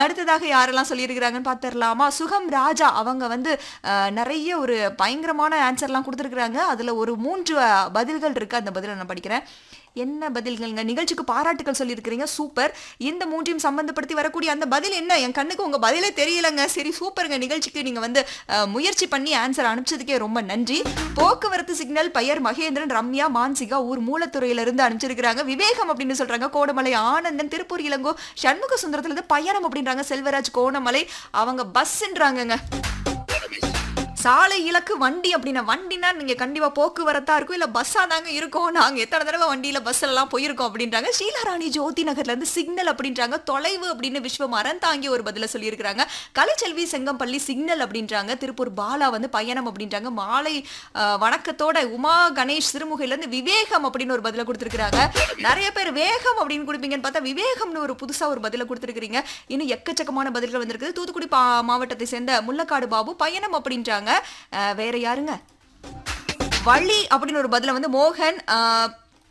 அடுத்ததாக யாரெல்லாம் சொல்லியிருக்கிறாங்கன்னு பார்த்துடலாமா சுகம் ராஜா அவங்க வந்து அஹ், நிறைய ஒரு பயங்கரமான ஆன்சர்லாம் கொடுத்துருக்குறாங்க அதுல ஒரு மூன்று அஹ், பதில்கள் இருக்கு அந்த பதிலை நான் படிக்கிறேன் என்ன பதில்கள்ங்க நிகழ்ச்சிக்கு பாராட்டுகள் சொல்லியிருக்கிறீங்க சூப்பர் இந்த மூன்றையும் சம்பந்தப்படுத்தி வரக்கூடிய அந்த பதில் என்ன என் கண்ணுக்கு உங்க பதிலே தெரியலங்க சரி சூப்பருங்க நிகழ்ச்சிக்கு நீங்க வந்து அஹ், முயற்சி பண்ணி ஆன்சர் அனுப்பிச்சதுக்கே ரொம்ப நன்றி போக்குவரத்து சிக்னல் பெயர் மகேந்திரன் ரம்யா மான்சிகா ஊர் மூலத்துறையில இருந்து அனுப்பிச்சிருக்கிறாங்க விவேகம் அப்படின்னு சொல்றாங்க கோடமலை ஆனந்தன் திருப்பூர் இளங்கோ சண்முக சுந்தரத்துல இருந்து பயணம் அப்படின்றாங்க செல்வராஜ் கோணமலை அவங்க பஸ்ன்றாங்கங்க சாலை இலக்கு வண்டி அப்படின்னா வண்டினா நீங்க கண்டிப்பா போக்குவரத்தா இருக்கும் இல்ல பஸ்ஸா தாங்க இருக்கும் நாங்க எத்தனை தடவை வண்டியில பஸ் எல்லாம் போயிருக்கோம் அப்படின்றாங்க ஷீலாராணி ஜோதி நகர்ல இருந்து சிக்னல் அப்படின்றாங்க தொலைவு அப்படின்னு விஸ்வமரன் தாங்கி ஒரு பதில சொல்லியிருக்கிறாங்க கலைச்செல்வி செங்கம்பள்ளி சிக்னல் அப்படின்றாங்க திருப்பூர் பாலா வந்து பயணம் அப்படின்றாங்க மாலை அஹ், வணக்கத்தோட உமா கணேஷ் சிறுமுகையில இருந்து விவேகம் அப்படின்னு ஒரு பதில கொடுத்திருக்காங்க நிறைய பேர் வேகம் அப்படின்னு கொடுப்பீங்கன்னு பார்த்தா விவேகம்னு ஒரு புதுசா ஒரு பதில கொடுத்திருக்கிறீங்க இன்னும் எக்கச்சக்கமான பதில்கள் வந்திருக்குது தூத்துக்குடி பா- மாவட்டத்தை சேர்ந்த முள்ளக்காடு பாபு பயணம் அப்படின்றாங்க அஹ், வேற யாருங்க வள்ளி அப்படின்னு ஒரு பதில வந்து மோகன் அஹ்,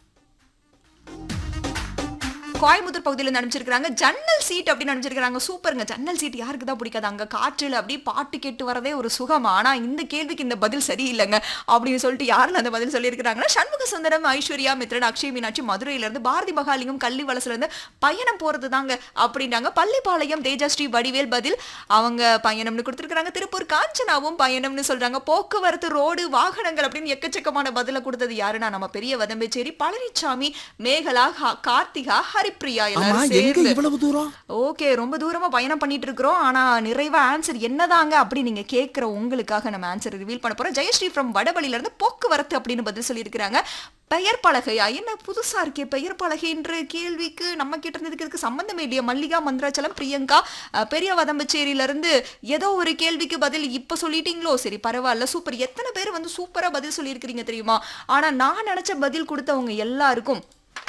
கோயம்புத்தூர் பகுதியில இருந்து அனுப்பிச்சிருக்காங்க ஜன்னல் சீட் அப்படின்னு அனுப்பிச்சிருக்காங்க சூப்பருங்க ஜன்னல் சீட் யாருக்கு தான் பிடிக்காது அங்க காற்றுல அப்படியே பாட்டு கேட்டு வரதே ஒரு சுகம் ஆனா இந்த கேள்விக்கு இந்த பதில் சரியில்லைங்க அப்படின்னு சொல்லிட்டு யாரும் அந்த பதில் சொல்லியிருக்கிறாங்கன்னா சண்முக சுந்தரம் ஐஸ்வர்யா மித்ரன் அக்ஷய் மீனாட்சி மதுரையில இருந்து பாரதி மகாலிங்கம் கள்ளி வலசுல இருந்து பயணம் போறது தாங்க அப்படின்றாங்க பள்ளிப்பாளையம் தேஜஸ்ரீ வடிவேல் பதில் அவங்க பயணம்னு கொடுத்துருக்காங்க திருப்பூர் காஞ்சனாவும் பயணம்னு சொல்றாங்க போக்குவரத்து ரோடு வாகனங்கள் அப்படின்னு எக்கச்சக்கமான பதில கொடுத்தது யாருன்னா நம்ம பெரிய வதம்பேச்சேரி பழனிசாமி மேகலா ஹா- கார்த்திகா ஹரிப்ரியா ஆமா எல்லாரும் எங்க சேர்ந்து இவ்வளவு தூரம் ஓகே ரொம்ப தூரமா பயணம் பண்ணிட்டு இருக்கிறோம் ஆனா நிறைவா ஆன்சர் என்னதாங்க அப்படி நீங்க கேட்கிற உங்களுக்காக நம்ம ஆன்சர் ரிவீல் பண்ண போறோம் ஜெயஸ்ரீ ஃப்ரம் வடபள்ளியில இருந்து போக்குவரத்து அப்படின்னு பதில் சொல்லியிருக்கிறாங்க பெயர் பலகையா என்ன புதுசா இருக்கே பெயர் பலகைன்ற கேள்விக்கு நம்ம கிட்ட இருந்ததுக்கு இதுக்கு சம்பந்தமே இல்லையா மல்லிகா மந்திராச்சலம் பிரியங்கா அஹ், பெரிய வதம்பச்சேரியில இருந்து ஏதோ ஒரு கேள்விக்கு பதில் இப்ப சொல்லிட்டீங்களோ சரி பரவாயில்ல சூப்பர் எத்தனை பேர் வந்து சூப்பரா பதில் சொல்லியிருக்கிறீங்க தெரியுமா ஆனா நான் நினைச்ச பதில் கொடுத்தவங்க எல்லாருக்கும்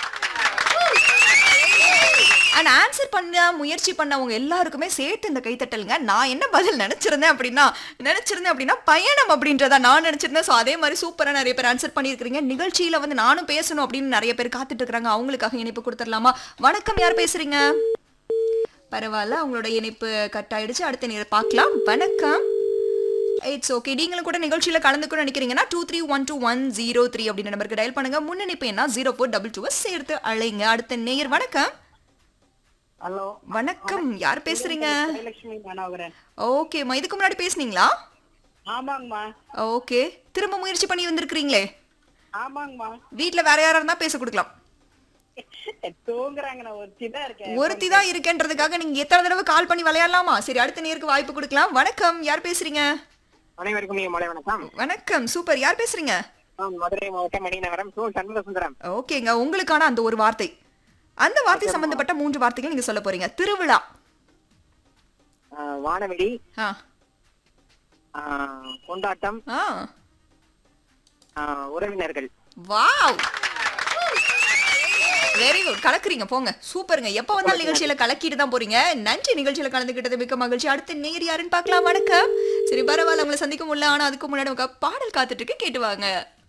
அண்ட் ஆன்சர் பண்ண முயற்சி பண்ணவங்க எல்லாருக்குமே சேர்த்து இந்த கைத்தட்டலுங்க நான் என்ன பதில் நினைச்சிருந்தேன் அப்படின்னா நினைச்சிருந்தேன் அப்படின்னா பயணம் அப்படின்றதா நான் நினைச்சிருந்தேன் ஸோ அதே மாதிரி சூப்பரா நிறைய பேர் ஆன்சர் பண்ணியிருக்கிறீங்க நிகழ்ச்சியில வந்து நானும் பேசணும் அப்படின்னு நிறைய பேர் காத்துட்டு இருக்காங்க அவங்களுக்காக இணைப்பு கொடுத்துடலாமா வணக்கம் யார் பேசுறீங்க பரவாயில்ல உங்களோட இணைப்பு கட் ஆயிடுச்சு அடுத்த நேரம் பார்க்கலாம் வணக்கம் இட்ஸ் ஓகே நீங்களும் கூட நிகழ்ச்சியில கலந்துக்கணும் நினைக்கிறீங்கன்னா two three one two one zero three அப்படின்னு நம்பருக்கு டயல் பண்ணுங்க முன்னணிப்பு என்ன ஜீரோ ஃபோர் டபுள் டூ சேர்த்து அழைங்க அடுத்த நேயர் வணக்கம் ஹலோ வணக்கம் யார் பேசுறீங்க ஜெயலட்சுமி மனோகரன் ஓகேம்மா இதுக்கு முன்னாடி பேசுனீங்களா ஆமாங்கம்மா ஓகே திரும்ப முயற்சி பண்ணி வந்திருக்கிறீங்களே ஆமாங்கம்மா வீட்ல வேற யாரா இருந்தா பேச கொடுக்கலாம் தூங்குறாங்க நான் ஒருத்தி தான் இருக்கேன் ஒருத்தி தான் இருக்கேன்றதுக்காக நீங்க எத்தனை தடவை கால் பண்ணி விளையாடலாமா சரி அடுத்த நேருக்கு வாய்ப்பு கொடுக்கலாம் வணக்கம் யார் பேசுறீங்க அனைவருக்கும் இனிய மாலை வணக்கம் வணக்கம் சூப்பர் யார் பேசுறீங்க நான் மதுரை மாவட்டம் மணிநகரம் சூ சண்முக சுந்தரம் ஓகேங்க உங்களுக்கான அந்த ஒரு வார்த்தை அந்த வார்த்தை சம்பந்தப்பட்ட மூன்று வார்த்தைகள் நீங்க சொல்ல போறீங்க திருவிழா ஆஹ் வானவெளி ஆ ஆஹ் கொண்டாட்டம் ஆ ஆஹ் உறவினர்கள் வாவ் வெரி குட் கலக்குறீங்க போங்க சூப்பருங்க எப்ப வந்தாலும் நிகழ்ச்சியில கலக்கிட்டு தான் போறீங்க நன்றி நிகழ்ச்சியில கலந்துக்கிட்டது மிக்க மகிழ்ச்சி அடுத்த நேர் யாருன்னு பார்க்கலாம் வணக்கம் சரி பரவாயில்ல உங்களை சந்திக்க முடியல ஆனா அதுக்கு முன்னாடி உங்க பாடல் காத்துட்டு இருக்கு கேட்டு வாங்க